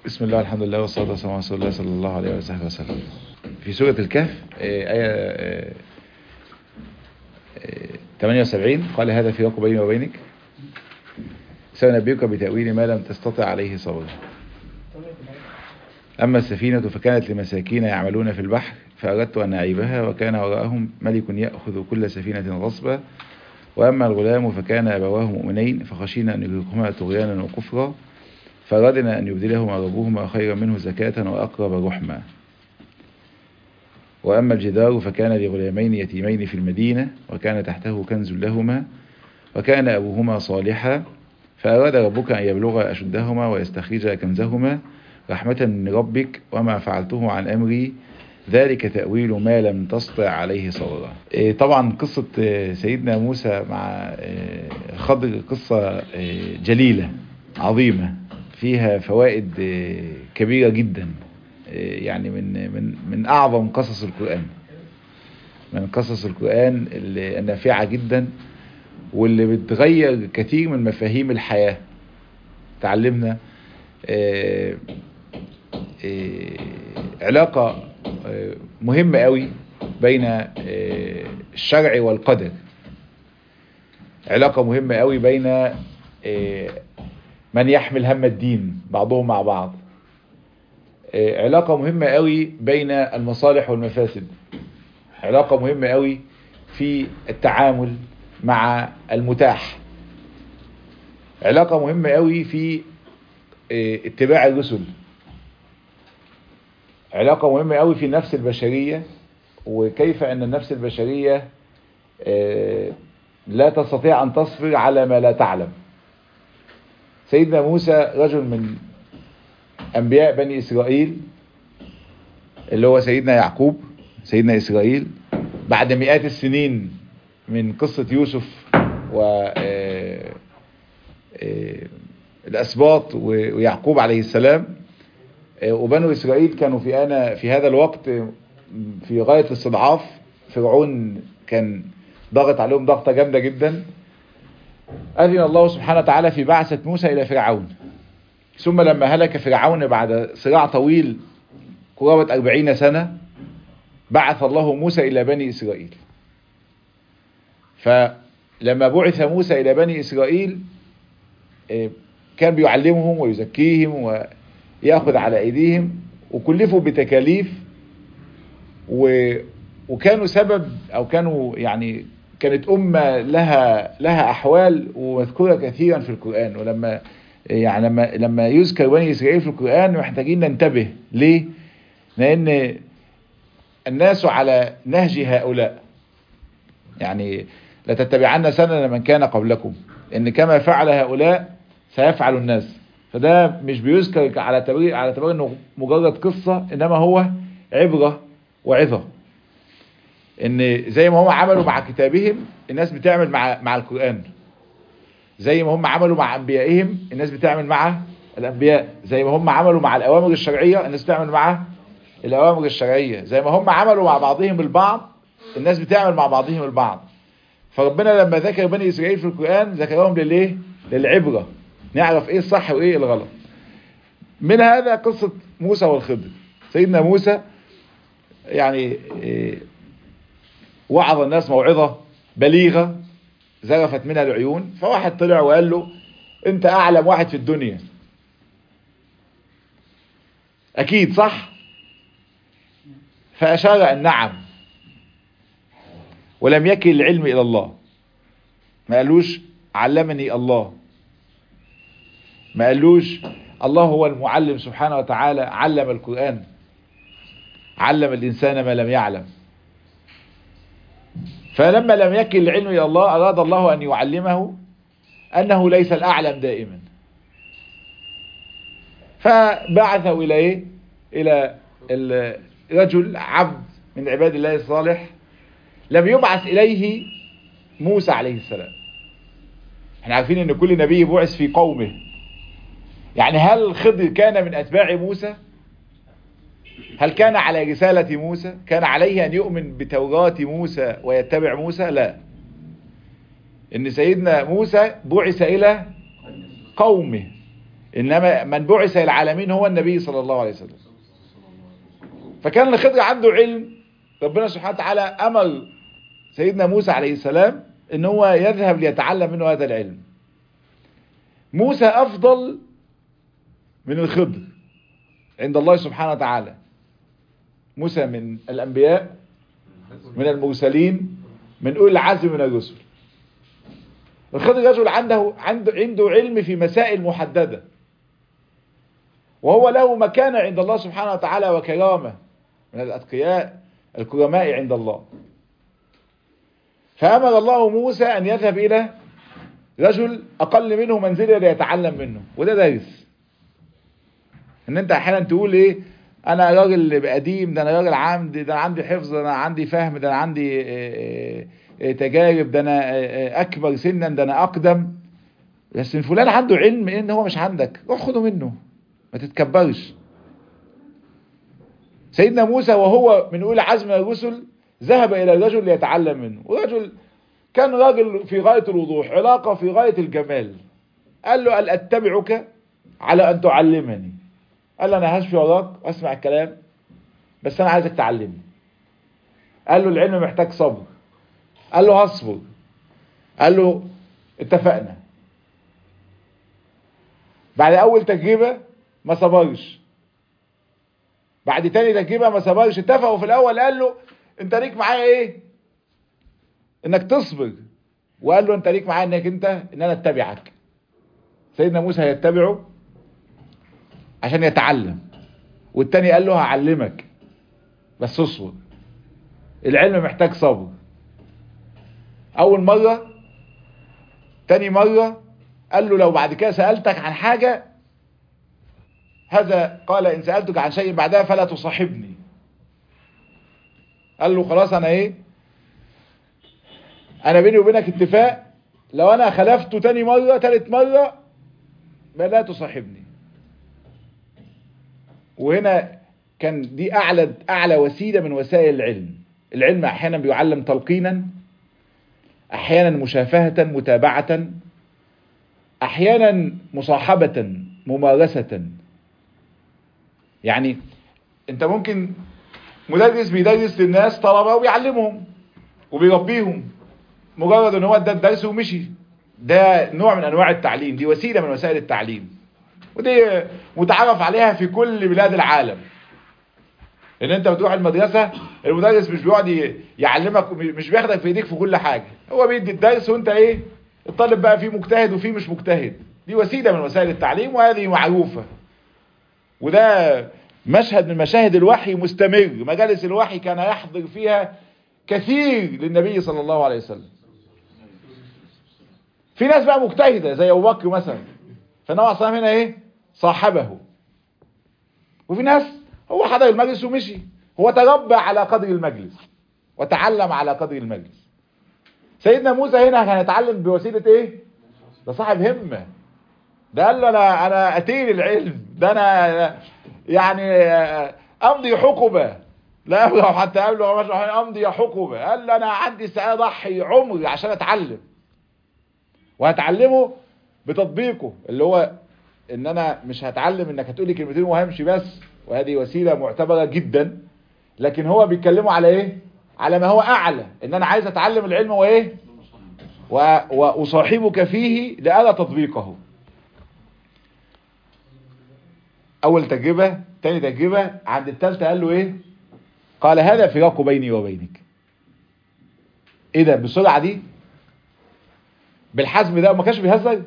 بسم الله الحمد لله والصلاة والسلام على رسول الله صلى الله عليه وصحبه وسلم في سورة الكهف آه، آية آه، آه، 78 قال هذا فراق بيني وبينك سأنبئك بتأويل ما لم تستطع عليه صبرا أما السفينة فكانت لمساكين يعملون في البحر فأردت أن أعيبها وكان وراءهم ملك يأخذ كل سفينة غصبا وأما الغلام فكان أبواه مؤمنين فخشينا أن يدركهما طغيانا وكفرا فأردنا أن يبدلهما ربهما خيرا منه زكاة وأقرب رحما وأما الجدار فكان لغلامين يتيمين في المدينة وكان تحته كنز لهما وكان أبوهما صالحا فأراد ربك أن يبلغ أشدهما ويستخرج كنزهما رحمة من ربك وما فعلته عن أمري ذلك تأويل ما لم تسطع عليه صبرا إيه طبعا قصة إيه سيدنا موسى مع إيه خضر قصة جليلة عظيمة فيها فوائد كبيرة جدا يعني من من من أعظم قصص القرآن من قصص القرآن النافعة جدا واللي بتغير كثير من مفاهيم الحياة تعلمنا علاقة مهمة قوي بين الشرع والقدر علاقة مهمة قوي بين من يحمل هم الدين بعضهم مع بعض علاقة مهمة قوي بين المصالح والمفاسد علاقة مهمة قوي في التعامل مع المتاح علاقة مهمة قوي في اتباع الرسل علاقة مهمة قوي في النفس البشرية وكيف ان النفس البشرية لا تستطيع ان تصبر على ما لا تعلم سيدنا موسى رجل من انبياء بني اسرائيل اللي هو سيدنا يعقوب سيدنا اسرائيل بعد مئات السنين من قصة يوسف و الاسباط ويعقوب عليه السلام وبنو اسرائيل كانوا في انا في هذا الوقت في غاية الاستضعاف فرعون كان ضغط عليهم ضغطة جامدة جدا أذن الله سبحانه وتعالى في بعثة موسى إلى فرعون ثم لما هلك فرعون بعد صراع طويل قرابة أربعين سنة بعث الله موسى إلى بني إسرائيل فلما بعث موسى إلى بني إسرائيل كان بيعلمهم ويزكيهم ويأخذ على أيديهم وكلفوا بتكاليف و وكانوا سبب أو كانوا يعني كانت أمة لها لها أحوال ومذكورة كثيرا في القرآن ولما يعني لما لما يذكر بني إسرائيل في القرآن محتاجين ننتبه ليه؟ لأن الناس على نهج هؤلاء يعني لتتبعن سنن من كان قبلكم إن كما فعل هؤلاء سيفعل الناس فده مش بيذكر على تبرير على تبرير انه مجرد قصة انما هو عبرة وعظة ان زي ما هم عملوا مع كتابهم الناس بتعمل مع مع القرآن زي ما هم عملوا مع انبيائهم الناس بتعمل مع الانبياء زي ما هم عملوا مع الاوامر الشرعية الناس بتعمل مع الاوامر الشرعية زي ما هم عملوا مع بعضهم البعض الناس بتعمل مع بعضهم البعض فربنا لما ذكر بني اسرائيل في القرآن ذكرهم للايه للعبرة نعرف ايه الصح وايه الغلط من هذا قصة موسى والخضر سيدنا موسى يعني إيه وعظ الناس موعظة بليغة زرفت منها العيون فواحد طلع وقال له انت اعلم واحد في الدنيا اكيد صح فاشار ان نعم ولم يكل العلم الى الله ما قالوش علمني الله ما قالوش الله هو المعلم سبحانه وتعالى علم القرآن علم الإنسان ما لم يعلم فلما لم يكن العلم إلى الله أراد الله أن يعلمه أنه ليس الأعلم دائما فبعثه إلى إيه؟ إلى الرجل عبد من عباد الله الصالح لم يبعث إليه موسى عليه السلام احنا عارفين ان كل نبي بعث في قومه يعني هل خضر كان من أتباع موسى هل كان على رسالة موسى كان عليه أن يؤمن بتوراة موسى ويتبع موسى لا إن سيدنا موسى بعث إلى قومه انما من بعث العالمين هو النبي صلى الله عليه وسلم فكان الخضر عنده علم ربنا سبحانه وتعالى امر سيدنا موسى عليه السلام ان هو يذهب ليتعلم منه هذا العلم موسى افضل من الخضر عند الله سبحانه وتعالى موسى من الانبياء من المرسلين من اولي العزم من الرسل الخضر رجل عنده عنده عنده علم في مسائل محدده وهو له مكانه عند الله سبحانه وتعالى وكرامه من الاتقياء الكرماء عند الله فامر الله موسى ان يذهب الى رجل اقل منه منزله ليتعلم منه وده درس ان انت احيانا تقول ايه انا راجل قديم ده انا راجل عندي ده انا عندي حفظ ده انا عندي فهم ده انا عندي اه اه تجارب ده انا اه اكبر سنا ده انا اقدم بس فلان عنده علم ان هو مش عندك روح خده منه ما تتكبرش سيدنا موسى وهو من اولى عزم الرسل ذهب الى الرجل ليتعلم منه ورجل كان راجل في غاية الوضوح علاقة في غاية الجمال قال له قال اتبعك على ان تعلمني قال له انا هشفي وراك واسمع الكلام بس انا عايزك تعلمني قال له العلم محتاج صبر قال له هصبر قال له اتفقنا بعد اول تجربة ما صبرش بعد تاني تجربة ما صبرش اتفقوا في الاول قال له انت ليك معايا ايه انك تصبر وقال له انت ليك معايا انك انت ان انا اتبعك سيدنا موسى هيتبعه عشان يتعلم والتاني قال له هعلمك بس اصبر العلم محتاج صبر اول مرة تاني مرة قال له لو بعد كده سألتك عن حاجة هذا قال ان سألتك عن شيء بعدها فلا تصاحبني قال له خلاص انا ايه انا بيني وبينك اتفاق لو انا خلفته تاني مرة تالت مرة ما لا تصاحبني وهنا كان دي اعلى اعلى وسيله من وسائل العلم العلم احيانا بيعلم تلقينا احيانا مشافهه متابعه احيانا مصاحبه ممارسه يعني انت ممكن مدرس بيدرس للناس طلبه وبيعلمهم وبيربيهم مجرد ان هو ادى الدرس ومشي ده نوع من انواع التعليم دي وسيله من وسائل التعليم ودي متعرف عليها في كل بلاد العالم ان انت بتروح المدرسة المدرس مش بيقعد يعلمك مش بياخدك في ايديك في كل حاجة هو بيدي الدرس وانت ايه الطالب بقى فيه مجتهد وفيه مش مجتهد دي وسيلة من وسائل التعليم وهذه معروفة وده مشهد من مشاهد الوحي مستمر مجالس الوحي كان يحضر فيها كثير للنبي صلى الله عليه وسلم في ناس بقى مجتهدة زي ابو بكر مثلا فالنبي صلى الله هنا ايه صاحبه وفي ناس هو حضر المجلس ومشي هو تربى على قدر المجلس وتعلم على قدر المجلس سيدنا موسى هنا كان يتعلم بوسيلة ايه ده صاحب همة ده قال له انا انا اتيل العلم ده انا يعني امضي حقبة لا ابلغ حتى ابلغ امضي حقبة قال له انا عندي سأضحي عمري عشان اتعلم وهتعلمه بتطبيقه اللي هو ان انا مش هتعلم انك هتقولي كلمتين وهمشي بس وهذه وسيلة معتبرة جدا لكن هو بيتكلموا على ايه على ما هو اعلى ان انا عايز اتعلم العلم وايه واصاحبك فيه لأرى تطبيقه اول تجربة تاني تجربة عند التالتة قال له ايه قال هذا فراق بيني وبينك ايه ده بالسرعة دي بالحزم ده ما كانش بيهزر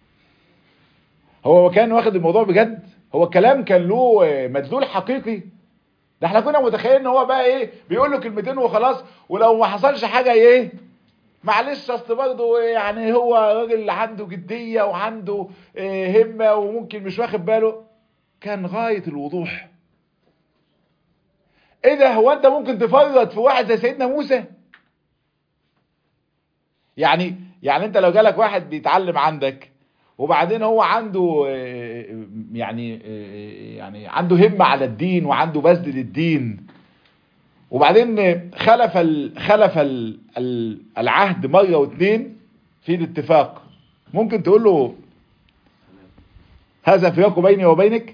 هو كان واخد الموضوع بجد هو الكلام كان له مدلول حقيقي ده احنا كنا متخيلين ان هو بقى ايه بيقول له كلمتين وخلاص ولو ما حصلش حاجه ايه معلش اصل برضه يعني هو راجل عنده جديه وعنده إيه همه وممكن مش واخد باله كان غايه الوضوح ايه ده هو انت ممكن تفرط في واحد زي سيدنا موسى يعني يعني انت لو جالك واحد بيتعلم عندك وبعدين هو عنده يعني يعني عنده همة على الدين وعنده بذل للدين وبعدين خلف ال خلف ال العهد مرة واثنين في الاتفاق ممكن تقول له هذا فراق بيني وبينك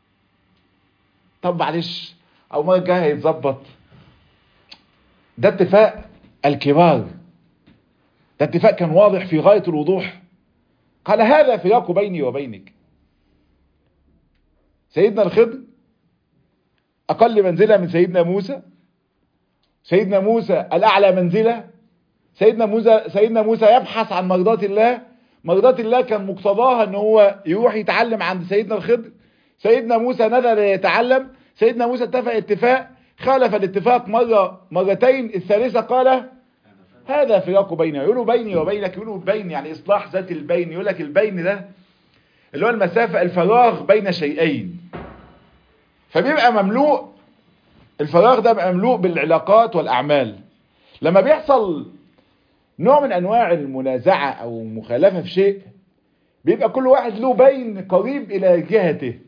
طب معلش او المره الجايه هيتظبط ده اتفاق الكبار ده اتفاق كان واضح في غايه الوضوح قال هذا فراق بيني وبينك سيدنا الخضر اقل منزله من سيدنا موسى سيدنا موسى الاعلى منزله سيدنا موسى سيدنا موسى يبحث عن مرضات الله مرضات الله كان مقتضاها ان هو يروح يتعلم عند سيدنا الخضر سيدنا موسى نزل يتعلم سيدنا موسى اتفق اتفاق خالف الاتفاق مرة مرتين الثالثة قال هذا فراق بيني يقولوا بيني وبينك يقولوا بين يعني اصلاح ذات البين يقول لك البين ده اللي هو المسافة الفراغ بين شيئين فبيبقى مملوء الفراغ ده بيبقى مملوء بالعلاقات والأعمال لما بيحصل نوع من أنواع المنازعة أو مخالفة في شيء بيبقى كل واحد له بين قريب إلى جهته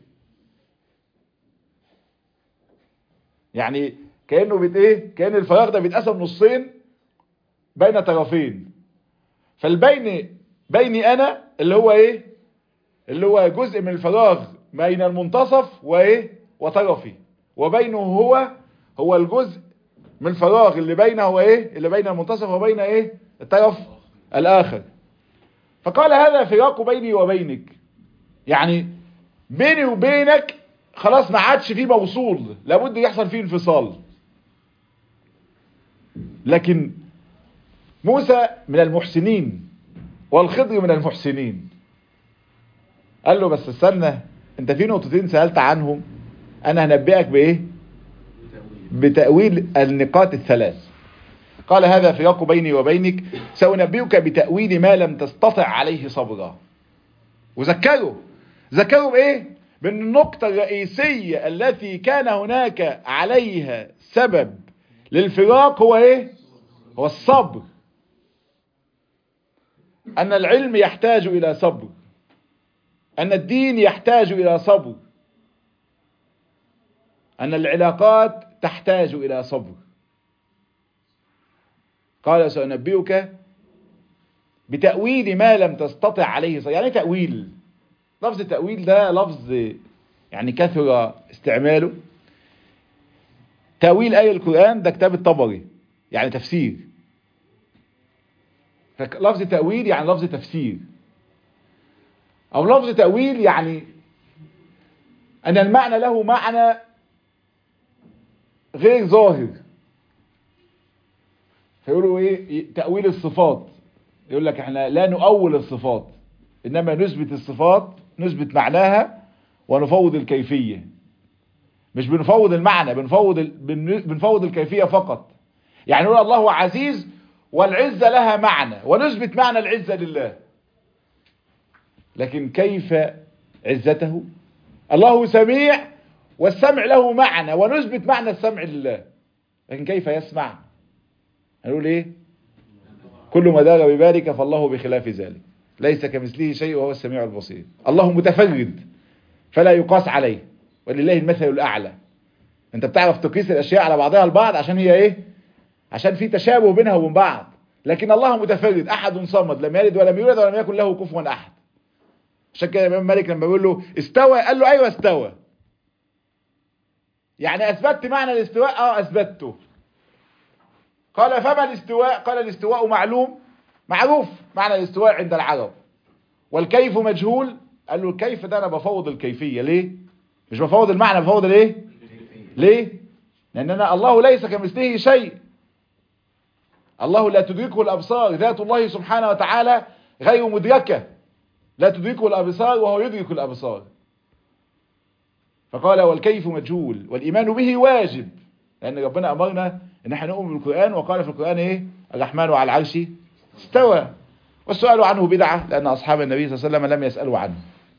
يعني كأنه بيت ايه كأن الفراغ ده بيتقسم نصين بين طرفين فالبين بيني انا اللي هو ايه اللي هو جزء من الفراغ بين المنتصف وايه وطرفي وبينه هو هو الجزء من الفراغ اللي بينه هو ايه اللي بين المنتصف وبين ايه الطرف الاخر فقال هذا فراق بيني وبينك يعني بيني وبينك خلاص ما عادش فيه موصول لابد يحصل فيه انفصال لكن موسى من المحسنين والخضر من المحسنين قال له بس استنى انت في نقطتين سألت عنهم انا هنبئك بايه بتأويل النقاط الثلاث قال هذا فراق بيني وبينك سأنبئك بتأويل ما لم تستطع عليه صبرا وذكره ذكره بايه بان النقطة الرئيسية التي كان هناك عليها سبب للفراق هو ايه هو الصبر ان العلم يحتاج الى صبر ان الدين يحتاج الى صبر ان العلاقات تحتاج الى صبر قال سأنبئك بتأويل ما لم تستطع عليه صبر يعني تأويل لفظ التأويل ده لفظ يعني كثر استعماله تأويل آية القرآن ده كتاب الطبري يعني تفسير لفظ تأويل يعني لفظ تفسير أو لفظ تأويل يعني أن المعنى له معنى غير ظاهر فيقولوا ايه تأويل الصفات يقول لك احنا لا نؤول الصفات انما نثبت الصفات نثبت معناها ونفوض الكيفية مش بنفوض المعنى بنفوض ال... بنفوض الكيفية فقط يعني نقول الله عزيز والعزة لها معنى ونثبت معنى العزة لله لكن كيف عزته الله سميع والسمع له معنى ونثبت معنى السمع لله لكن كيف يسمع هنقول ايه كل ما دار ببارك فالله بخلاف ذلك ليس كمثله شيء وهو السميع البصير الله متفرد فلا يقاس عليه ولله المثل الاعلى انت بتعرف تقيس الاشياء على بعضها البعض عشان هي ايه عشان في تشابه بينها وبين بعض لكن الله متفرد احد صمد لم يلد ولم يولد ولم يكن له كفوا احد عشان كده الامام مالك لما بيقول له استوى قال له ايوه استوى يعني اثبتت معنى الاستواء اه اثبته قال فما الاستواء قال الاستواء معلوم معروف معنى الاستواء عند العرب والكيف مجهول قال له الكيف ده انا بفوض الكيفية ليه مش بفوض المعنى بفوض الايه ليه لان انا الله ليس كمثله شيء الله لا تدركه الابصار ذات الله سبحانه وتعالى غير مدركة لا تدركه الابصار وهو يدرك الابصار فقال والكيف مجهول والايمان به واجب لان ربنا امرنا ان احنا نؤمن بالقرآن وقال في القرآن ايه الرحمن على العرش استوى والسؤال عنه بدعة لان اصحاب النبي صلى الله عليه وسلم لم يسألوا عنه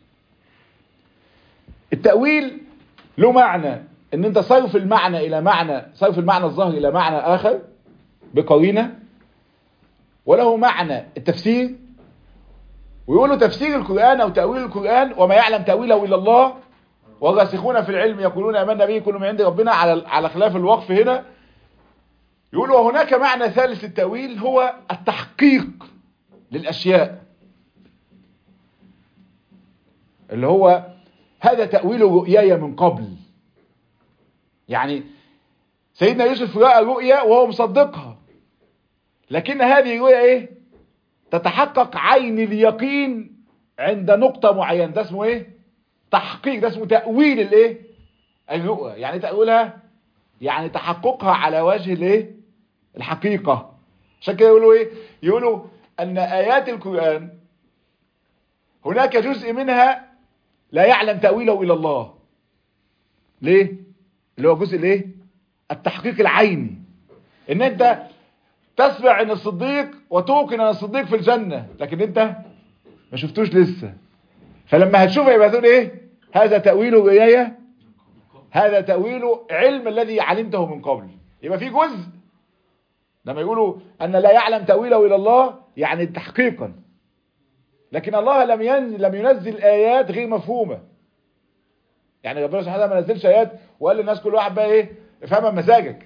التأويل له معنى ان انت صرف المعنى الى معنى صرف المعنى الظاهر الى معنى اخر بقرينة وله معنى التفسير ويقولوا تفسير القرآن او تأويل القرآن وما يعلم تأويله الا الله والراسخون في العلم يقولون امنا به كل من عند ربنا على على خلاف الوقف هنا يقولوا وهناك معنى ثالث للتأويل هو التحقيق للأشياء اللي هو هذا تأويل رؤياي من قبل يعني سيدنا يوسف رأى رؤيا وهو مصدقها لكن هذه الرؤيا ايه تتحقق عين اليقين عند نقطة معينة ده اسمه ايه تحقيق ده اسمه تأويل الايه الرؤيا يعني تأويلها يعني تحققها على وجه الايه الحقيقة عشان كده يقولوا ايه يقولوا ان ايات القرآن هناك جزء منها لا يعلم تأويله إلى الله ليه اللي هو جزء الايه التحقيق العيني ان انت تسمع ان الصديق وتوقن ان الصديق في الجنة لكن انت ما شفتوش لسه فلما هتشوفه يبقى تقول ايه هذا تأويل رؤيايا هذا تأويل علم الذي علمته من قبل يبقى في جزء لما يقولوا ان لا يعلم تأويله الى الله يعني تحقيقا لكن الله لم ينزل لم ينزل ايات غير مفهومه يعني ربنا سبحانه وتعالى ما نزلش ايات وقال للناس كل واحد بقى ايه افهمها بمزاجك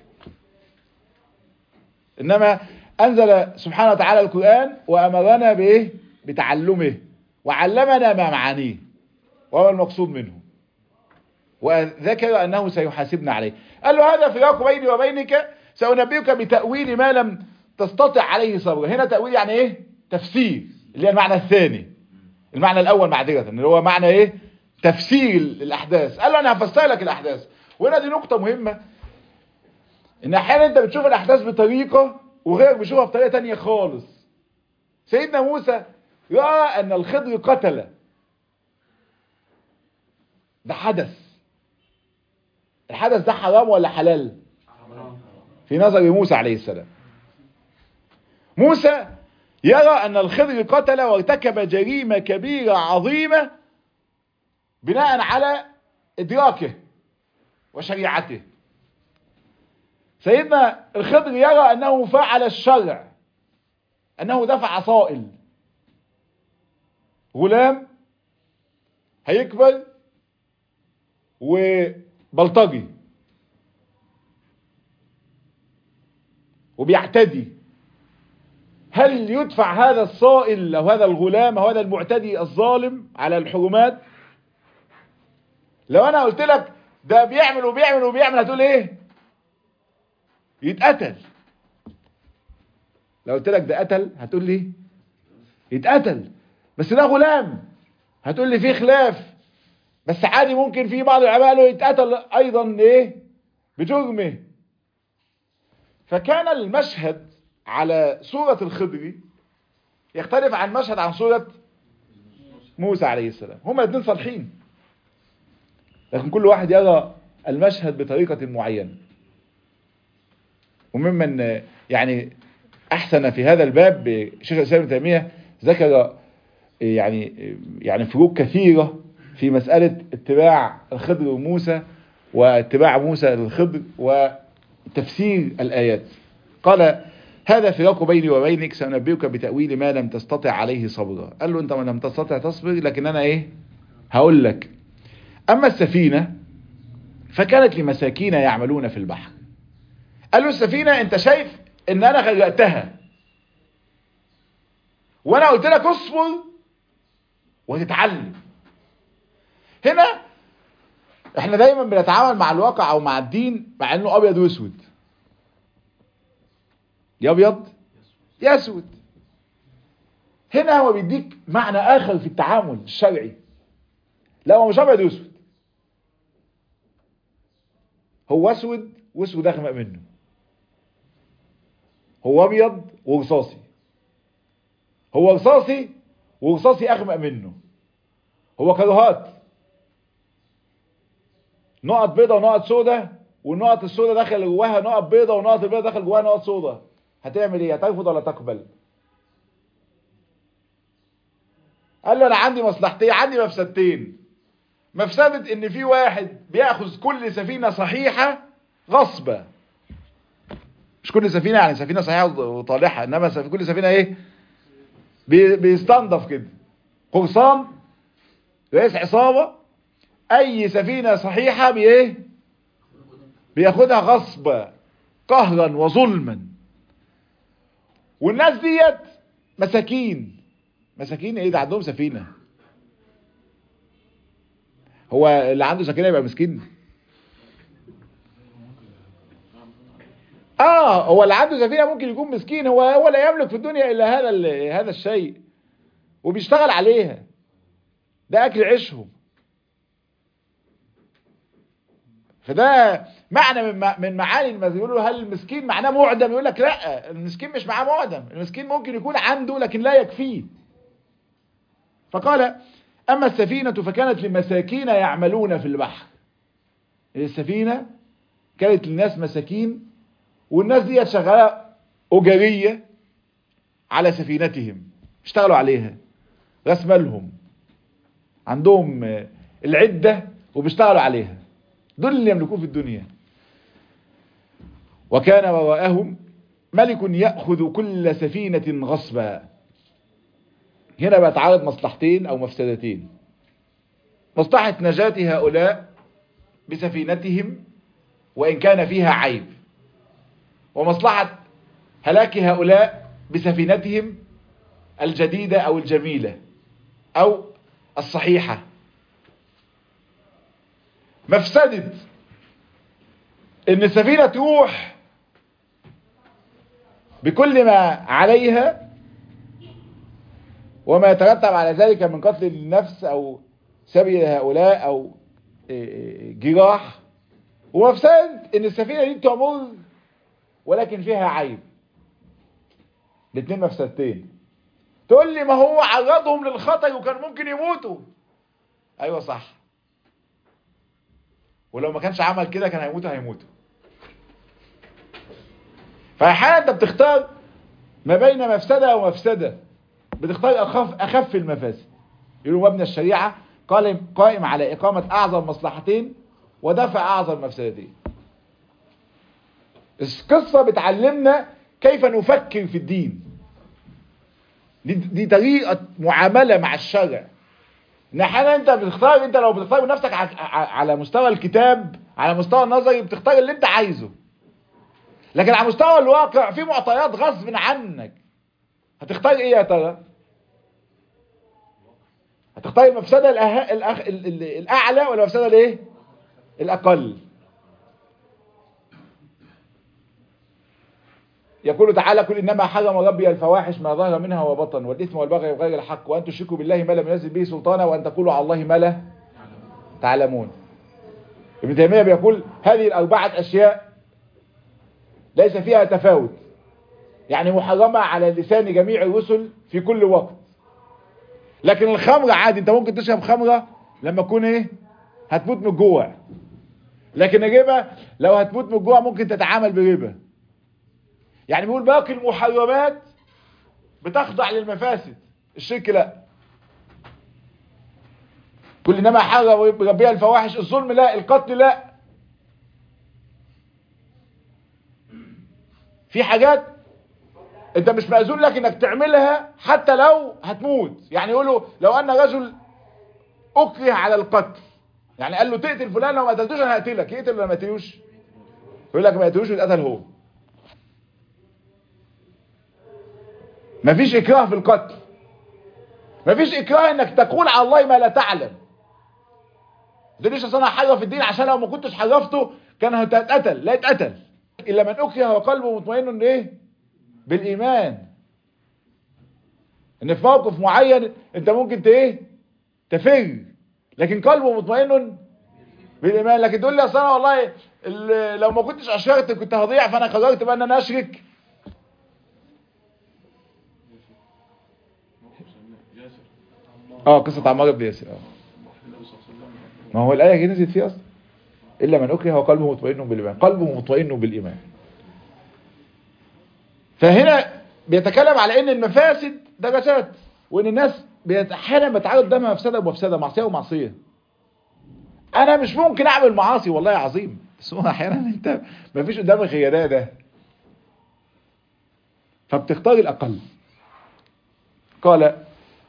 انما انزل سبحانه وتعالى القرآن وامرنا بايه بتعلمه وعلمنا ما معانيه وهو المقصود منه وذكر انه سيحاسبنا عليه قال له هذا فراق بيني وبينك سأنبئك بتأويل ما لم تستطع عليه صبرا هنا تأويل يعني ايه تفسير اللي هي المعنى الثاني المعنى الاول معذرة اللي هو معنى ايه تفسير الاحداث قال له انا هفسر لك الاحداث وهنا دي نقطة مهمة ان احيانا انت بتشوف الاحداث بطريقة وغيرك بيشوفها بطريقة تانية خالص سيدنا موسى رأى ان الخضر قتل ده حدث الحدث ده حرام ولا حلال في نظر موسى عليه السلام موسى يرى ان الخضر قتل وارتكب جريمة كبيرة عظيمة بناء على ادراكه وشريعته سيدنا الخضر يرى انه فعل الشرع انه دفع صائل غلام هيكبر وبلطجي وبيعتدي هل يدفع هذا الصائل او هذا الغلام او هذا المعتدي الظالم على الحرمات لو انا قلت لك ده بيعمل وبيعمل وبيعمل هتقول ايه يتقتل لو قلت لك ده قتل هتقول لي يتقتل بس ده غلام هتقول لي في خلاف بس عادي ممكن في بعض العلماء قالوا يتقتل ايضا ايه بجرمه فكان المشهد على سورة الخضر يختلف عن مشهد عن سورة موسى عليه السلام هما الاثنين صالحين لكن كل واحد يرى المشهد بطريقة معينة وممن يعني احسن في هذا الباب شيخ الاسلام ابن تيميه ذكر يعني يعني فروق كثيره في مساله اتباع الخضر وموسى واتباع موسى للخضر وتفسير الايات قال هذا فراق بيني وبينك سأنبئك بتأويل ما لم تستطع عليه صبرا قال له انت ما لم تستطع تصبر لكن انا ايه هقول لك اما السفينة فكانت لمساكين يعملون في البحر قال له السفينة انت شايف ان انا غرقتها وانا قلت لك اصبر وتتعلم هنا احنا دايما بنتعامل مع الواقع او مع الدين مع انه ابيض واسود يا ابيض يا اسود هنا هو بيديك معنى اخر في التعامل الشرعي لا هو مش ابيض واسود هو اسود واسود اغمق منه هو ابيض ورصاصي هو رصاصي ورصاصي اغمق منه هو كرهات نقط بيضة ونقط سودة والنقط السودة داخل جواها نقط بيضة ونقط البيضة داخل جواها نقط سودة هتعمل ايه هترفض ولا تقبل قال له انا عندي مصلحتين عندي مفسدتين مفسدة ان في واحد بياخذ كل سفينة صحيحة غصبة مش كل سفينة يعني سفينة صحيحة وطالحة انما في كل سفينة ايه بي بيستنضف كده قرصان رئيس عصابة اي سفينة صحيحة بايه بياخدها غصبة قهرا وظلما والناس ديت مساكين مساكين ايه ده عندهم سفينة هو اللي عنده سكينة يبقى مسكين اه هو اللي عنده سفينة ممكن يكون مسكين هو هو لا يملك في الدنيا الا هذا ال- هذا الشيء وبيشتغل عليها ده اكل عيشهم فده معنى من مع- من معاني المثل يقولوا هل المسكين معناه معدم يقول لك لا المسكين مش معاه معدم المسكين ممكن يكون عنده لكن لا يكفيه فقال اما السفينة فكانت لمساكين يعملون في البحر السفينة كانت للناس مساكين والناس دي شغالة أجرية على سفينتهم اشتغلوا عليها راس مالهم عندهم آه، العدة وبيشتغلوا عليها دول اللي يملكوه في الدنيا وكان وراءهم ملك يأخذ كل سفينة غصبا هنا بيتعارض مصلحتين أو مفسدتين مصلحة نجاة هؤلاء بسفينتهم وإن كان فيها عيب ومصلحة هلاك هؤلاء بسفينتهم الجديدة أو الجميلة أو الصحيحة مفسدة ان السفينة تروح بكل ما عليها وما يترتب على ذلك من قتل النفس او سبي هؤلاء او جراح ومفسدة ان السفينة دي تمر ولكن فيها عيب الاثنين مفسدتين تقول لي ما هو عرضهم للخطر وكان ممكن يموتوا ايوه صح ولو ما كانش عمل كده كان هيموتوا هيموتوا فاحيانا انت بتختار ما بين مفسدة ومفسدة بتختار اخف اخف المفاسد يقولوا مبنى الشريعة قائم قائم على اقامة اعظم مصلحتين ودفع اعظم مفسدتين القصة بتعلمنا كيف نفكر في الدين دي, دي طريقة معاملة مع الشرع ان احيانا انت بتختار انت لو بتختار بنفسك على مستوى الكتاب على مستوى النظري بتختار اللي انت عايزه لكن على مستوى الواقع في معطيات غصب عنك هتختار ايه يا ترى هتختار المفسدة الأه... الأخ... ال... ال... الاعلى ولا المفسدة الايه الاقل يقول تعالى قل انما حرم ربي الفواحش ما ظهر منها وبطن والاثم والبغي وغير الحق وان تشركوا بالله ما لم ينزل به سلطانا وان تقولوا على الله ما لا تعلمون ابن تيميه بيقول هذه الاربعه اشياء ليس فيها تفاوت يعني محرمه على لسان جميع الرسل في كل وقت لكن الخمره عادي انت ممكن تشرب خمره لما تكون ايه هتموت من الجوع لكن الربا لو هتموت من الجوع ممكن تتعامل بربا يعني بيقول باقي المحرمات بتخضع للمفاسد الشرك لا كل انما حرم ربيع الفواحش الظلم لا القتل لا في حاجات انت مش مأذون لك انك تعملها حتى لو هتموت يعني يقولوا لو ان رجل اكره على القتل يعني قال له تقتل فلان لو ما قتلتوش انا هقتلك يقتل ولا ما يقتلوش يقول لك ما يقتلوش ويتقتل هو مفيش اكراه في القتل مفيش اكراه انك تقول على الله ما لا تعلم تقوليش اصل انا حرف الدين عشان لو ما كنتش حرفته كان هتتقتل لا يتقتل الا من اكره وقلبه مطمئن ايه بالايمان ان في موقف معين انت ممكن ايه تفر لكن قلبه مطمئن بالايمان لكن تقول لي اصل انا والله لو ما كنتش اشركت كنت هضيع فانا قررت بقى ان انا اشرك اه قصة عمار بن ياسر اه ما هو الآية دي نزلت فيه أصلا إلا من أكره وقلبه مطمئن بالإيمان قلبه مطمئن بالإيمان فهنا بيتكلم على ان المفاسد درجات وان الناس احيانا بتعرض قدامها مفسده ومفسده معصيه ومعصيه انا مش ممكن اعمل معاصي والله عظيم بس هو احيانا انت ما فيش قدامك غير ده ده فبتختار الاقل قال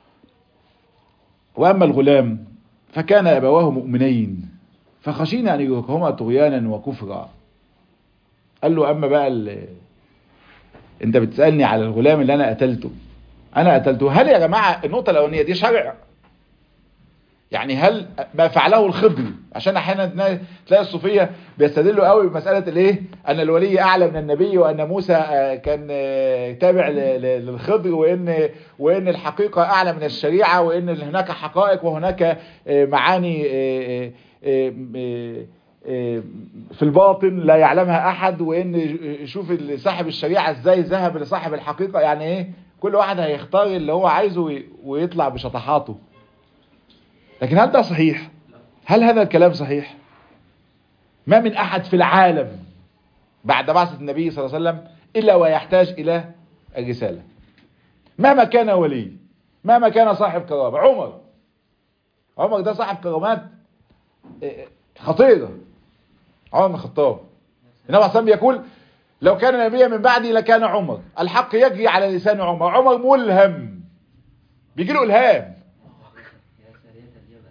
واما الغلام فكان ابواه مؤمنين فخشينا ان يرهقهما طغيانا وكفرا قال له اما بقى انت بتسألني على الغلام اللي انا قتلته انا قتلته هل يا جماعة النقطة الاولانية دي شرع يعني هل ما فعله الخضر عشان احيانا تنا- تلاقي الصوفيه بيستدلوا قوي بمساله الايه ان الولي اعلى من النبي وان موسى آه، كان آه، تابع ل- ل- للخضر وان وان الحقيقه اعلى من الشريعه وان هناك حقائق وهناك آه، معاني آه، آه، آه، آه، في الباطن لا يعلمها احد وان شوف ال- صاحب الشريعه ازاي ذهب لصاحب الحقيقه يعني ايه كل واحد هيختار اللي هو عايزه وي- ويطلع بشطحاته لكن هل ده صحيح هل هذا الكلام صحيح ما من احد في العالم بعد بعثة النبي صلى الله عليه وسلم الا ويحتاج الى الرسالة مهما كان ولي مهما كان صاحب كرامة عمر عمر ده صاحب كرامات آه، خطيرة عمر بن الخطاب النبي صلى الله عليه وسلم يقول لو كان نبيا من بعدي لكان عمر الحق يجري على لسان عمر عمر ملهم بيجي له الهام يا سرية الجبل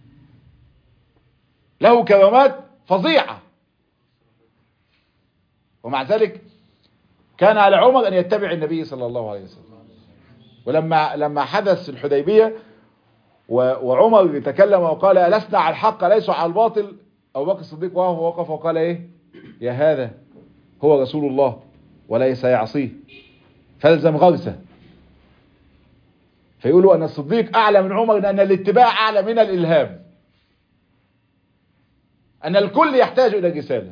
له كرامات فظيعة ومع ذلك كان على عمر أن يتبع النبي صلى الله عليه وسلم ولما لما حدث الحديبية و- وعمر تكلم وقال ألسنا على الحق ليسوا على الباطل أبو بكر الصديق وهو وقف وقال إيه يا هذا هو رسول الله وليس يعصيه فالزم غرسه فيقولوا أن الصديق أعلى من عمر لأن الاتباع أعلى من الإلهام أن الكل يحتاج إلى رسالة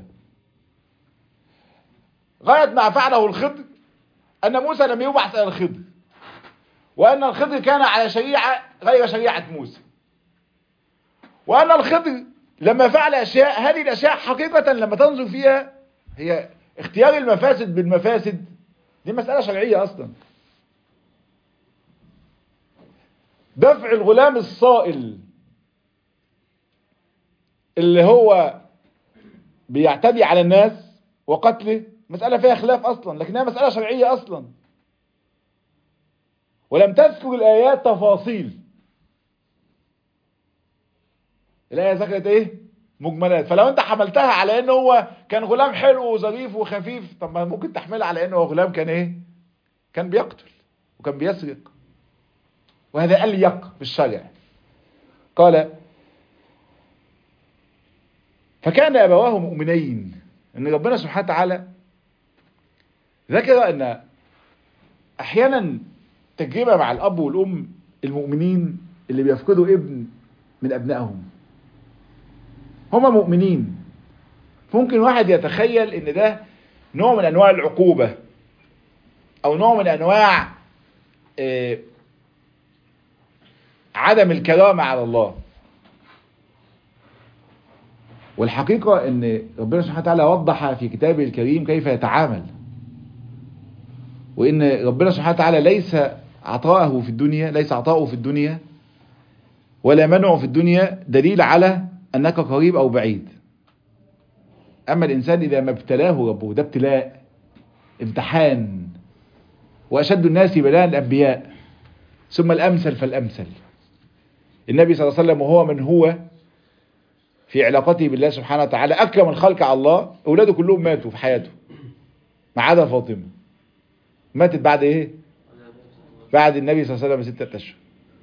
غاية ما فعله الخضر أن موسى لم يبعث إلى الخضر وأن الخضر كان على شريعة غير شريعة موسى وأن الخضر لما فعل أشياء هذه الأشياء حقيقة لما تنظر فيها هي اختيار المفاسد بالمفاسد دي مسألة شرعية أصلا دفع الغلام الصائل اللي هو بيعتدي على الناس وقتله مسألة فيها خلاف أصلا لكنها مسألة شرعية أصلا ولم تذكر الآيات تفاصيل الآية ذكرت إيه؟ مجملات فلو أنت حملتها على إنه هو كان غلام حلو وظريف وخفيف طب ما ممكن تحملها على إنه هو غلام كان إيه؟ كان بيقتل وكان بيسرق وهذا أليق في الشرع قال فكان أبواه مؤمنين أن ربنا سبحانه وتعالى ذكر أن أحيانا تجربة مع الأب والأم المؤمنين اللي بيفقدوا ابن من أبنائهم هما مؤمنين ممكن واحد يتخيل ان ده نوع من انواع العقوبة او نوع من انواع آه، عدم الكرامة على الله والحقيقة ان ربنا سبحانه وتعالى وضح في كتابه الكريم كيف يتعامل وان ربنا سبحانه وتعالى ليس عطاءه في الدنيا ليس عطاؤه في الدنيا ولا منعه في الدنيا دليل على انك قريب او بعيد اما الانسان اذا ما ابتلاه ربه ده ابتلاء امتحان واشد الناس بلاء الانبياء ثم الامثل فالامثل النبي صلى الله عليه وسلم وهو من هو في علاقته بالله سبحانه وتعالى اكرم الخلق على الله اولاده كلهم ماتوا في حياته ما عدا فاطمه ماتت بعد ايه بعد النبي صلى الله عليه وسلم بستة اشهر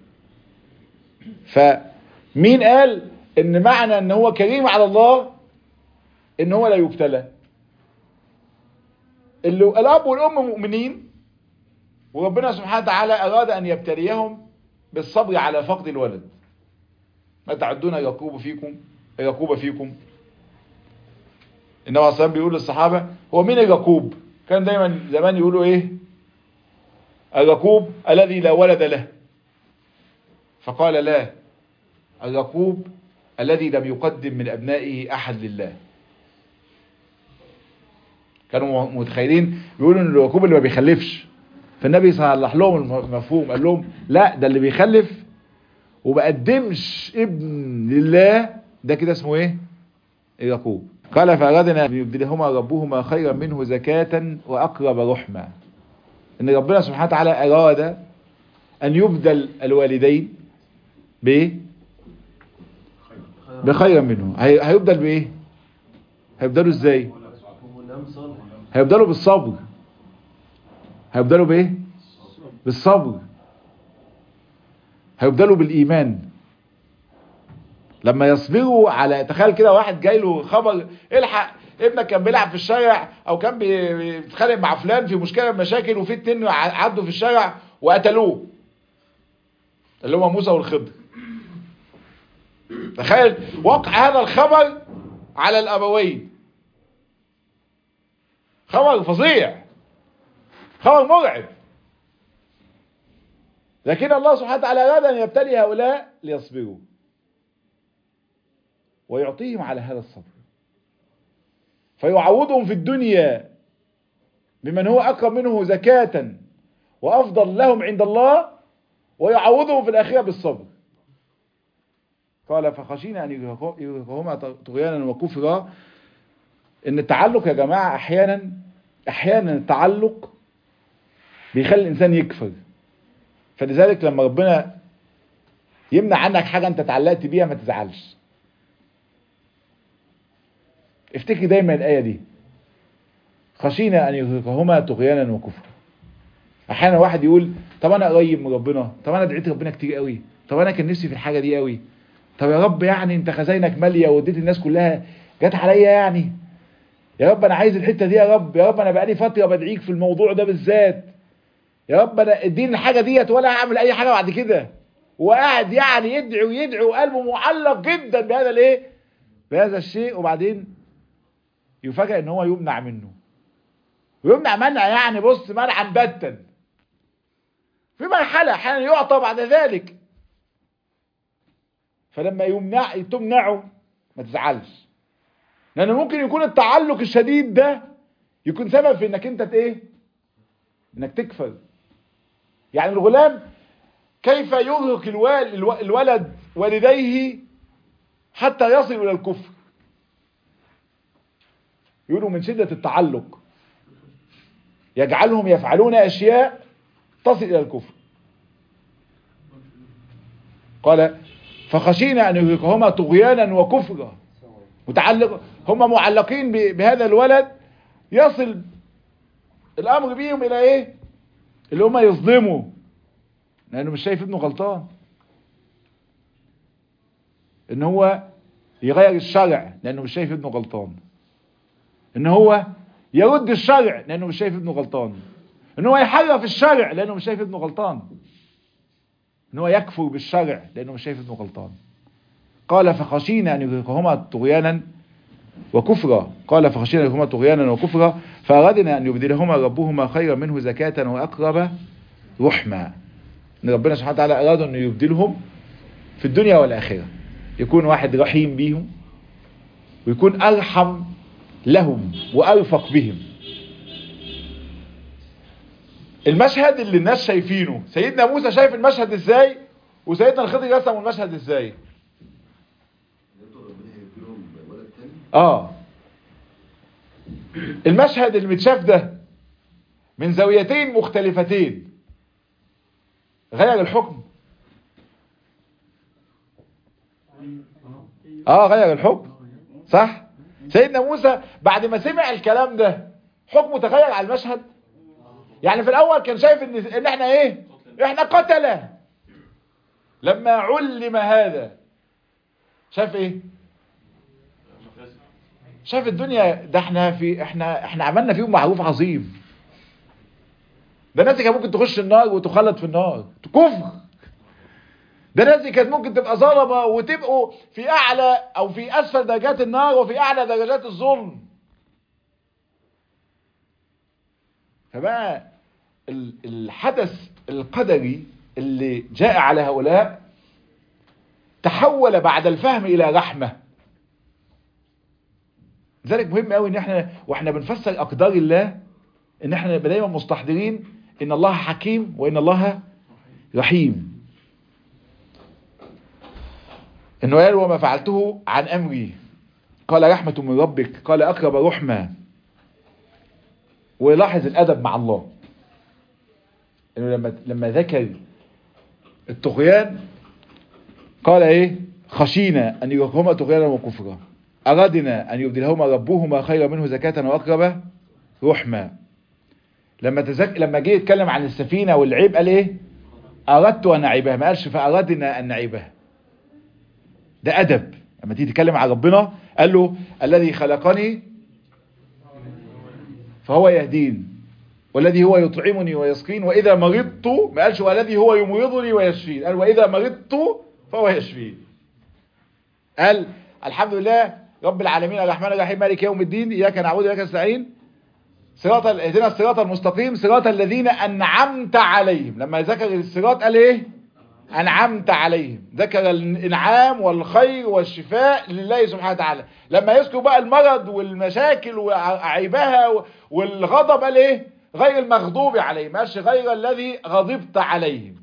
فمين قال ان معنى ان هو كريم على الله ان هو لا يبتلى اللي الاب والام مؤمنين وربنا سبحانه وتعالى اراد ان يبتليهم بالصبر على فقد الولد ما تعدون يعقوب فيكم يعقوب فيكم النبي عليه الصلاه بيقول للصحابه هو مين اليعقوب كان دايما زمان يقولوا ايه اليعقوب الذي لا ولد له فقال لا اليعقوب الذي لم يقدم من ابنائه احد لله كانوا متخيلين بيقولوا ان اليعقوب اللي ما بيخلفش فالنبي صلح لهم المفهوم قال لهم لا ده اللي بيخلف وبقدمش ابن لله ده كده اسمه ايه يعقوب قال فأرادنا أن يبدلهما ربهما خيرا منه زكاة وأقرب رحمة إن ربنا سبحانه وتعالى أراد أن يبدل الوالدين بإيه؟ بخيرا منه هي- هيبدل بإيه؟ هيبدلوا إزاي؟ غلام صالح هيبدلوا بالصبر هيبدلوا بايه بالصبر هيبدلوا بالايمان لما يصبروا على تخيل كده واحد جاي له خبر الحق ابنك كان بيلعب في الشارع او كان بي- بيتخانق مع فلان في مشكله من مشاكل وفي اتنين ع- عدوا في الشارع وقتلوه اللي هم موسى والخضر تخيل وقع هذا الخبر على الابوين خبر فظيع خبر مرعب لكن الله سبحانه وتعالى أراد أن يبتلي هؤلاء ليصبروا ويعطيهم على هذا الصبر فيعوضهم في الدنيا بمن هو أقرب منه زكاة وأفضل لهم عند الله ويعوضهم في الآخرة بالصبر قال فخشينا أن يرهقهما طغيانا وكفرا إن التعلق يا جماعة أحيانا أحيانا التعلق بيخلي الإنسان يكفر فلذلك لما ربنا يمنع عنك حاجة انت اتعلقت بيها ما تزعلش افتكر دايما الآية دي خشينا أن يرهقهما طغيانا وكفرا أحيانا واحد يقول طب أنا قريب من ربنا طب أنا دعيت ربنا كتير قوي طب أنا كان نفسي في الحاجة دي قوي طب يا رب يعني أنت خزاينك مالية واديت الناس كلها جت عليا يعني يا رب أنا عايز الحتة دي يا رب يا رب أنا بقالي فترة بدعيك في الموضوع ده بالذات يا رب انا اديني الحاجه ديت ولا هعمل اي حاجه بعد كده وقاعد يعني يدعي ويدعي وقلبه معلق جدا بهذا الايه بهذا الشيء وبعدين يفاجئ ان هو يمنع منه ويمنع منع يعني بص منعا باتا في مرحله احيانا يعطى بعد ذلك فلما يمنع تمنعه ما تزعلش لان ممكن يكون التعلق الشديد ده يكون سبب في انك انت ايه انك تكفر يعني الغلام كيف يرهق الوال الو- الولد والديه حتى يصل الى الكفر يقولوا من شدة التعلق يجعلهم يفعلون اشياء تصل الى الكفر قال فخشينا ان يرهقهما طغيانا وكفرا متعلق هم معلقين ب- بهذا الولد يصل الامر بيهم الى ايه اللي هم يظلموا لانه مش شايف ابنه غلطان ان هو يغير الشرع لانه مش شايف ابنه غلطان ان هو يرد الشرع لانه مش شايف ابنه غلطان ان هو يحرف الشرع لانه مش شايف ابنه غلطان ان هو يكفر بالشرع لانه مش شايف ابنه غلطان قال فخشينا ان يرهقهما طغيانا وكفرا قال فخشينا لهما طغيانا وكفرا فأردنا أن يبدلهما ربهما خيرا منه زكاة وأقرب رحما إن ربنا سبحانه وتعالى أراد أن يبدلهم في الدنيا والآخرة يكون واحد رحيم بيهم ويكون أرحم لهم وأرفق بهم المشهد اللي الناس شايفينه سيدنا موسى شايف المشهد ازاي وسيدنا الخضر رسموا المشهد ازاي يقدر ربنا يديلهم ولد تاني اه المشهد اللي متشاف ده من زاويتين مختلفتين غير الحكم اه غير الحكم صح سيدنا موسى بعد ما سمع الكلام ده حكمه تغير على المشهد يعني في الاول كان شايف ان ان احنا ايه احنا قتله لما علم هذا شاف ايه شاف الدنيا ده احنا في احنا احنا عملنا فيهم معروف عظيم ده ناس كانت ممكن تخش النار وتخلد في النار كفر ده ناس كانت ممكن تبقى ظلمه وتبقوا في اعلى او في اسفل درجات النار وفي اعلى درجات الظلم فبقى ال- الحدث القدري اللي جاء على هؤلاء تحول بعد الفهم الى رحمه لذلك مهم قوي ان احنا واحنا بنفسر اقدار الله ان احنا نبقى دايما مستحضرين ان الله حكيم وان الله رحيم انه قال وما فعلته عن امري قال رحمة من ربك قال اقرب رحمة ولاحظ الادب مع الله انه لما لما ذكر الطغيان قال ايه خشينا ان يرهقهما طغيانا وكفرا أرادنا أن يبدلهما ربهما خيرا منه زكاة وأقرب رحما لما تزك... لما جه يتكلم عن السفينة والعيب قال إيه أردت أن أعيبها ما قالش فأردنا أن نعيبها ده أدب لما تيجي تتكلم عن ربنا قال له الذي خلقني فهو يهدين والذي هو يطعمني ويسقين واذا مرضت ما قالش والذي هو يمرضني ويشفين قال واذا مرضت فهو يشفين قال الحمد لله رب العالمين الرحمن الرحيم مالك يوم الدين اياك نعبد واياك نستعين صراط ال- اهدنا الصراط المستقيم صراط الذين انعمت عليهم لما ذكر الصراط قال ايه انعمت عليهم ذكر الانعام والخير والشفاء لله سبحانه وتعالى لما يذكر بقى المرض والمشاكل وعيبها والغضب قال ايه غير المغضوب عليهم ماشي غير الذي غضبت عليهم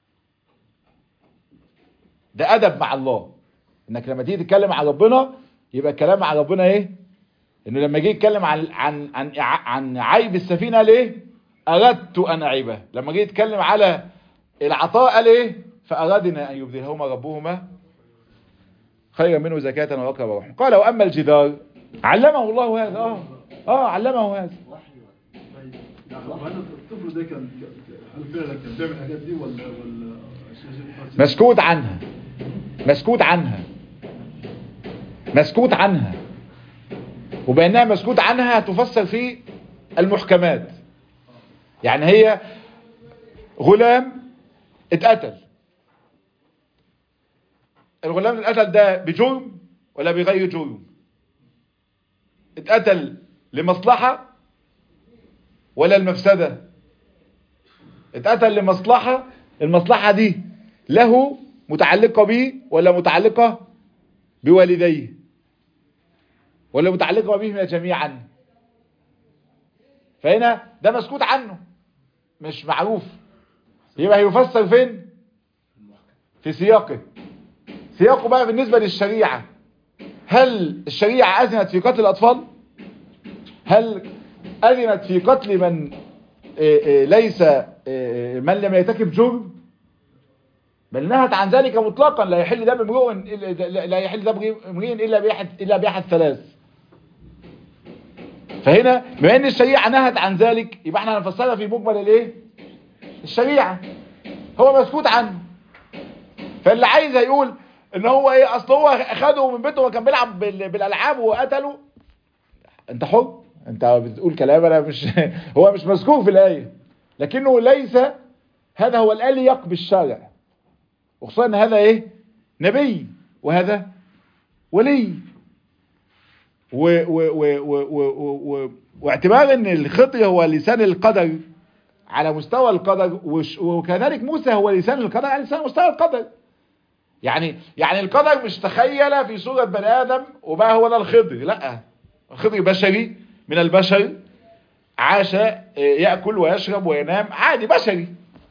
ده ادب مع الله انك لما تيجي تتكلم عن ربنا يبقى الكلام مع ربنا ايه انه لما جه يتكلم عن عن عن عن عيب السفينه قال ايه اردت ان اعيبها لما جه يتكلم على العطاء قال ايه فارادنا ان يبدلهما ربهما خيرا منه زكاة واقرب رحمه قال واما الجدار علمه الله هذا اه اه علمه هذا يعني هذا الطفل ده كان هل فعلا كان بيعمل الحاجات دي ولا ولا مسكوت عنها مسكوت عنها مسكوت عنها وبأنها مسكوت عنها تفسر في المحكمات يعني هي غلام اتقتل الغلام اللي اتقتل ده بجرم ولا بغير جرم اتقتل لمصلحة ولا المفسدة اتقتل لمصلحة المصلحة دي له متعلقة به ولا متعلقة بوالديه ولا متعلقة بهم جميعا فهنا ده مسكوت عنه مش معروف يبقى هيفسر فين في سياقه سياقه بقى بالنسبة للشريعة هل الشريعة أذنت في قتل الأطفال هل أذنت في قتل من إيه إيه ليس إيه من لم يرتكب جرم بل نهت عن ذلك مطلقا لا يحل دم امرؤ إلا- لا يحل دم امرئ الا باحد الا باحد ثلاث فهنا بما ان الشريعه نهت عن ذلك يبقى احنا هنفسرها في مجمل الايه الشريعه هو مسكوت عنه فاللي عايز يقول ان هو ايه اصل هو اخده من بيته وكان بيلعب بال- بالالعاب وقتله انت حر انت بتقول كلام انا مش هو مش مذكور في الايه لكنه ليس هذا هو الاليق بالشرع وخصوصا ان هذا ايه نبي وهذا ولي و و و و و و و واعتبار ان الخطي هو لسان القدر على مستوى القدر وش- وكذلك موسى هو لسان القدر على لسان مستوى القدر يعني يعني القدر مش تخيل في صورة بني آدم وبقى هو ده الخضر لا الخضر بشري من البشر عاش آه، يأكل ويشرب وينام عادي بشري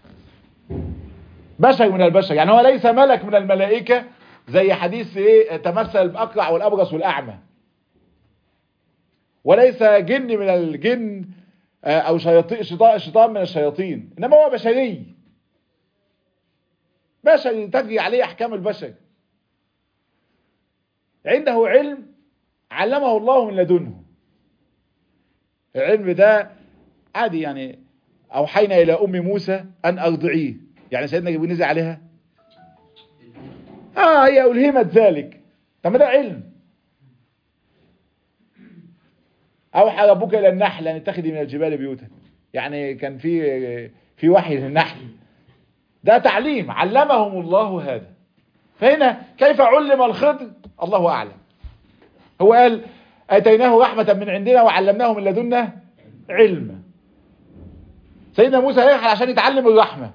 بشر من البشر يعني هو ليس ملك من الملائكة زي حديث ايه تمثل بأقرع والأبرص والأعمى وليس جن من الجن آه، او شياطين شيطان شيطان من الشياطين انما هو بشري بشري تجري عليه احكام البشر عنده علم علمه الله من لدنه العلم ده عادي يعني اوحينا الى ام موسى ان ارضعيه يعني سيدنا جبريل نزل عليها اه هي الهمت ذلك طب ما ده علم اوحى ربك الى النحل ان اتخذي من الجبال بيوتا يعني كان في في وحي للنحل ده تعليم علمهم الله هذا فهنا كيف علم الخضر الله اعلم هو قال اتيناه رحمه من عندنا وعلمناه من لدنا علما سيدنا موسى هيرحل عشان يتعلم الرحمه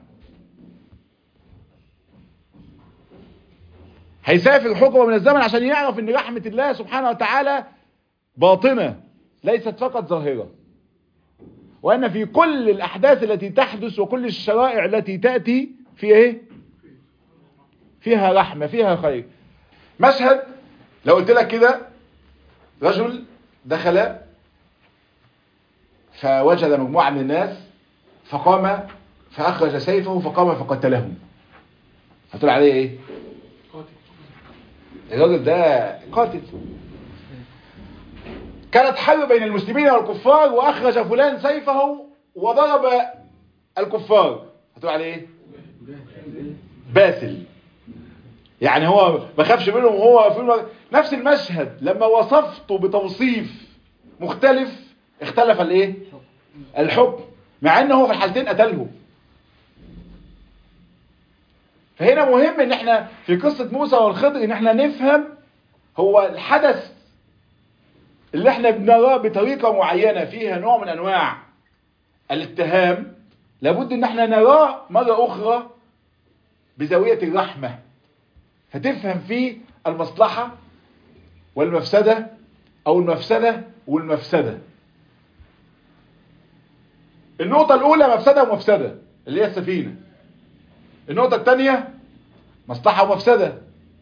هيسافر حقبه من الزمن عشان يعرف ان رحمه الله سبحانه وتعالى باطنه ليست فقط ظاهرة وأن في كل الأحداث التي تحدث وكل الشرائع التي تأتي فيها إيه؟ فيها رحمة فيها خير مشهد لو قلت لك كده رجل دخل فوجد مجموعة من الناس فقام فأخرج سيفه فقام فقتلهم هتقول عليه إيه؟ الراجل ده قاتل كانت حرب بين المسلمين والكفار واخرج فلان سيفه وضرب الكفار هتقول عليه ايه باسل يعني هو ما خافش منهم وهو في الم... نفس المشهد لما وصفته بتوصيف مختلف اختلف الايه الحكم مع ان هو في الحالتين قتلهم فهنا مهم ان احنا في قصة موسى والخضر ان احنا نفهم هو الحدث اللي احنا بنراه بطريقة معينة فيها نوع من انواع الاتهام لابد ان احنا نراه مرة اخرى بزاوية الرحمة فتفهم فيه المصلحة والمفسدة او المفسدة والمفسدة النقطة الاولى مفسدة ومفسدة اللي هي السفينة النقطة الثانية مصلحة ومفسدة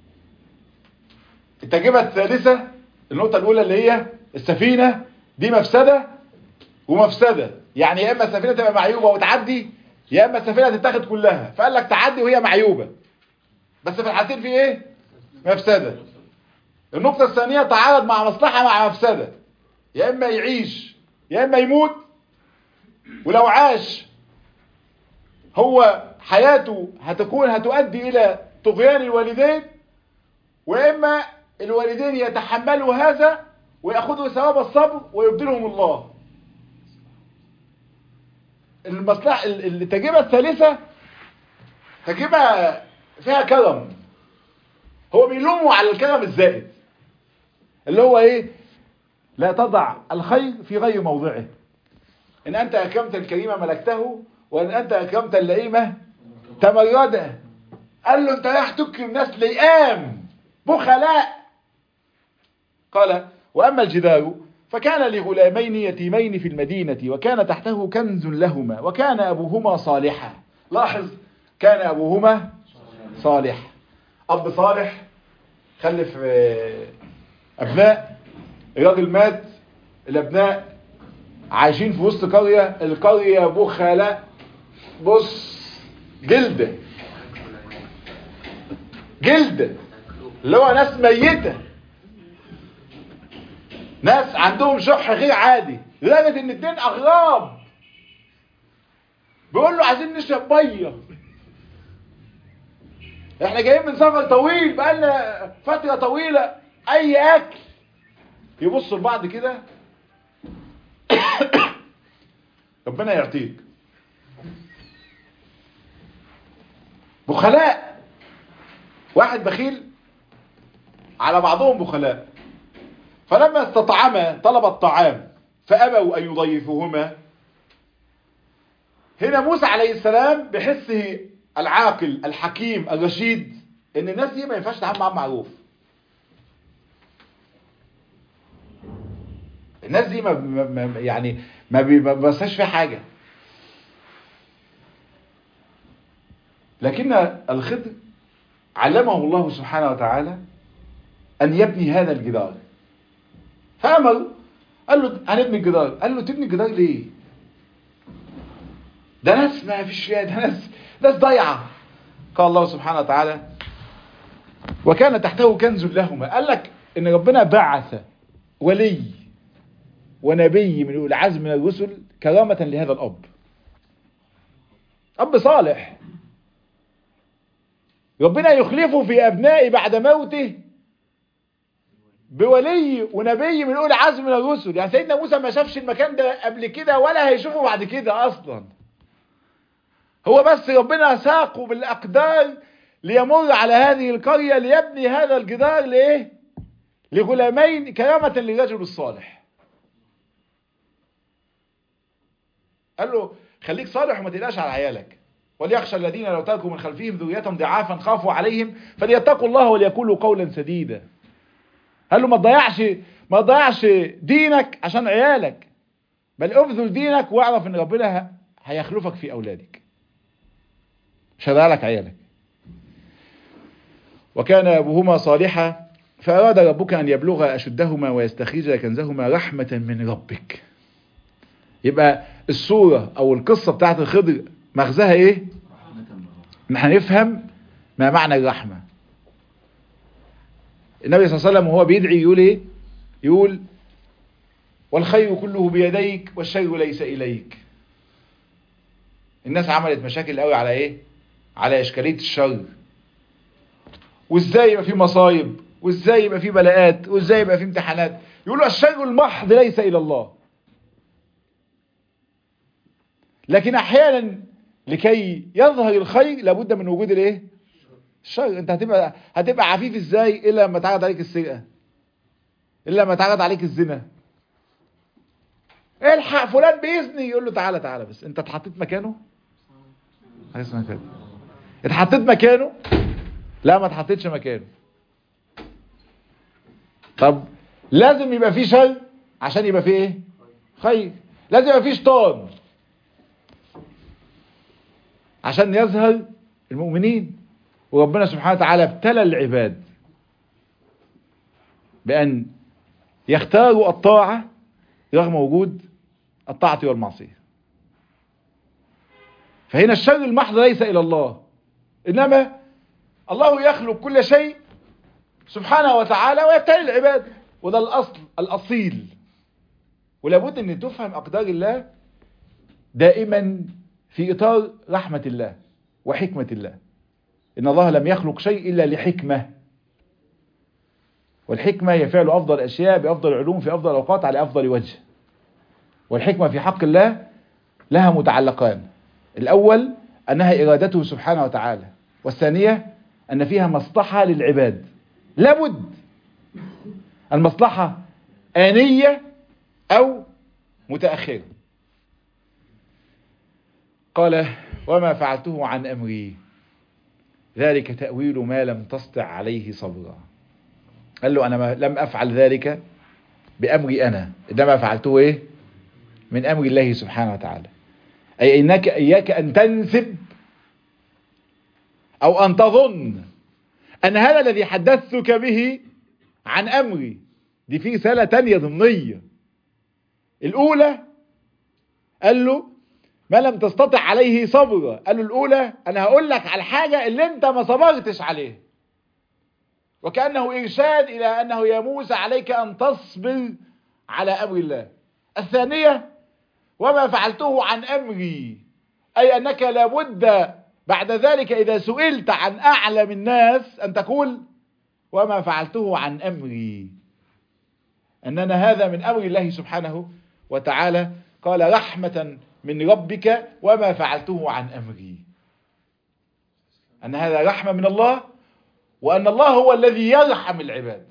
التجربة الثالثة النقطة الأولى اللي هي السفينة دي مفسدة ومفسدة يعني يا إما السفينة تبقى معيوبة وتعدي يا إما السفينة تتاخد كلها فقال لك تعدي وهي معيوبة بس في الحالتين في إيه؟ مفسدة النقطة الثانية تعارض مع مصلحة مع مفسدة يا إما يعيش يا إما يموت ولو عاش هو حياته هتكون هتؤدي الى طغيان الوالدين واما الوالدين يتحملوا هذا ويأخذوا ثواب الصبر ويبدلهم الله المصلحة التجربة الثالثة تجربة فيها كرم هو بيلوموا على الكرم الزائد اللي هو ايه لا تضع الخير في غير موضعه ان انت اكرمت الكريم ملكته وان انت اكرمت اللئيمة تمردة قال له انت رايح تكرم ناس لئام بخلاء قال واما الجدار فكان لغلامين يتيمين في المدينة وكان تحته كنز لهما وكان ابوهما صالحا لاحظ كان ابوهما صالح اب صالح خلف ابناء الراجل مات الابناء عايشين في وسط قرية القرية بخلاء بص جلدة جلدة اللي هو ناس ميتة ناس عندهم شح غير عادي لدرجة ان اتنين اغراب بيقول له عايزين نشرب ميه احنا جايين من سفر طويل بقالنا فترة طويلة اي اكل يبصوا لبعض كده ربنا يعطيك بخلاء واحد بخيل على بعضهم بخلاء فلما استطعما طلب الطعام فأبوا أن يضيفوهما هنا موسى عليه السلام بحسه العاقل الحكيم الرشيد ان الناس دي ما ينفعش تتعامل معاهم معروف الناس دي ما ما يعني ما بيبصاش فيها حاجة لكن الخضر علمه الله سبحانه وتعالى أن يبني هذا الجدار فأمر قال له هنبني الجدار قال له تبني الجدار ليه ده ناس ما فيش فيها ده ناس ناس ضايعة قال الله سبحانه وتعالى وكان تحته كنز لهما قال لك ان ربنا بعث ولي ونبي من العزم من الرسل كرامة لهذا الأب أب صالح ربنا يخلفه في أبنائه بعد موته بولي ونبي من أولي عزم من الرسل يعني سيدنا موسى ما شافش المكان ده قبل كده ولا هيشوفه بعد كده أصلا هو بس ربنا ساقه بالأقدار ليمر على هذه القرية ليبني هذا الجدار لإيه لغلامين كرامة للرجل الصالح قال له خليك صالح وما تقلقش على عيالك وليخشى الذين لو تركوا من خلفهم ذرية ضعافا خافوا عليهم فليتقوا الله وليقولوا قولا سديدا قال له ما تضيعش ما تضيعش دينك عشان عيالك بل ابذل دينك واعرف ان ربنا هيخلفك في اولادك مش هيضيع لك عيالك وكان ابوهما صالحا فاراد ربك ان يبلغ اشدهما ويستخرج كنزهما رحمة من ربك يبقى الصورة او القصة بتاعت الخضر مغزاها ايه ان احنا نفهم ما معنى الرحمة النبي صلى الله عليه وسلم وهو بيدعي يقول ايه يقول والخير كله بيديك والشر ليس اليك الناس عملت مشاكل قوي على ايه على اشكالية الشر وازاي يبقى في مصايب وازاي يبقى في بلاءات وازاي يبقى في امتحانات يقولوا الشر المحض ليس الى الله لكن احيانا لكي يظهر الخير لابد من وجود الايه الشر انت هتبقى هتبقى عفيف ازاي الا لما تعرض عليك السرقه الا لما تعرض عليك الزنا الحق فلان باذني يقول له تعالى تعالى بس انت اتحطيت مكانه حاجه اسمها كده اتحطيت مكانه لا ما اتحطيتش مكانه طب لازم يبقى في شر عشان يبقى في ايه خير لازم يبقى في شيطان عشان يظهر المؤمنين وربنا سبحانه وتعالى ابتلى العباد بأن يختاروا الطاعة رغم وجود الطاعة والمعصية فهنا الشر المحض ليس إلى الله إنما الله يخلق كل شيء سبحانه وتعالى ويبتلي العباد وده الأصل الأصيل ولابد أن تفهم أقدار الله دائما في إطار رحمة الله وحكمة الله إن الله لم يخلق شيء إلا لحكمة والحكمة هي فعل أفضل الأشياء بأفضل العلوم في أفضل الأوقات على أفضل وجه والحكمة في حق الله لها متعلقان الأول أنها إرادته سبحانه وتعالى والثانية أن فيها مصلحة للعباد لابد المصلحة آنية أو متأخرة قال وما فعلته عن أمري ذلك تأويل ما لم تسطع عليه صبرا قال له أنا ما لم أفعل ذلك بأمري أنا إنما فعلته إيه من أمر الله سبحانه وتعالى أي إنك إياك أن تنسب أو أن تظن أن هذا الذي حدثتك به عن أمري دي في رسالة تانية ضمنية الأولى قال له ما لم تستطع عليه صبرا قال له الأولى أنا هقول لك على الحاجة اللي أنت ما صبرتش عليها وكأنه إرشاد إلى أنه يا موسى عليك أن تصبر على أمر الله الثانية وما فعلته عن أمري أي أنك لابد بعد ذلك إذا سئلت عن أعلم الناس أن تقول وما فعلته عن أمري أننا هذا من أمر الله سبحانه وتعالى قال رحمة من ربك وما فعلته عن أمري أن هذا رحمة من الله وأن الله هو الذي يرحم العباد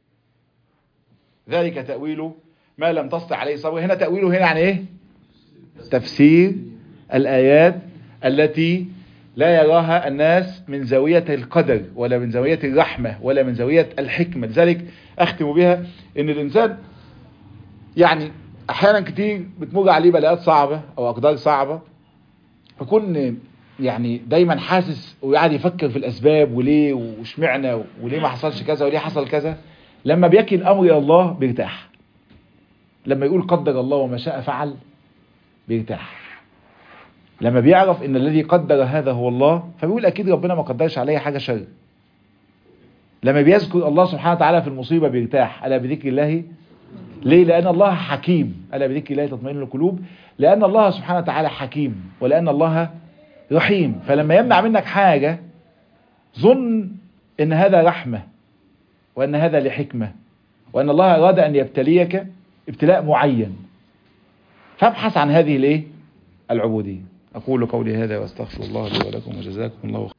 ذلك تأويل ما لم تستطع عليه صبر هنا تأويله هنا عن إيه تفسير الآيات التي لا يراها الناس من زاوية القدر ولا من زاوية الرحمة ولا من زاوية الحكمة لذلك أختم بها أن الإنسان يعني أحيانا كتير بتمر عليه بلاءات صعبة أو أقدار صعبة فكون يعني دايما حاسس وقاعد يفكر في الأسباب وليه وشمعنا وليه ما حصلش كذا وليه حصل كذا لما بيكل الأمر إلى الله بيرتاح لما يقول قدر الله وما شاء فعل بيرتاح لما بيعرف ان الذي قدر هذا هو الله فبيقول اكيد ربنا ما قدرش عليا حاجه شر لما بيذكر الله سبحانه وتعالى في المصيبه بيرتاح الا بذكر الله ليه لان الله حكيم الا بذكر الله تطمئن القلوب لان الله سبحانه وتعالى حكيم ولان الله رحيم فلما يمنع منك حاجه ظن ان هذا رحمه وان هذا لحكمه وان الله اراد ان يبتليك ابتلاء معين فابحث عن هذه الايه العبوديه أقول قولي هذا وأستغفر الله لي ولكم وجزاكم الله خيرا